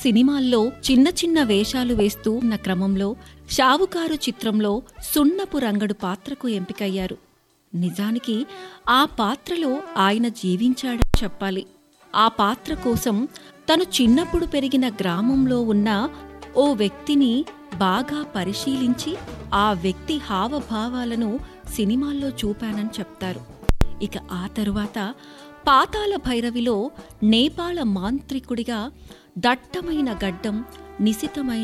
సినిమాల్లో చిన్న చిన్న వేషాలు వేస్తూ ఉన్న క్రమంలో షావుకారు చిత్రంలో సున్నపు రంగడు పాత్రకు ఎంపికయ్యారు నిజానికి ఆ పాత్రలో ఆయన జీవించాడని చెప్పాలి ఆ పాత్ర కోసం తను చిన్నప్పుడు పెరిగిన గ్రామంలో ఉన్న ఓ వ్యక్తిని బాగా పరిశీలించి ఆ వ్యక్తి హావభావాలను సినిమాల్లో చూపానని చెప్తారు ఇక ఆ తరువాత పాతాళ భైరవిలో నేపాళ మాంత్రికుడిగా దట్టమైన గడ్డం నిశితమైన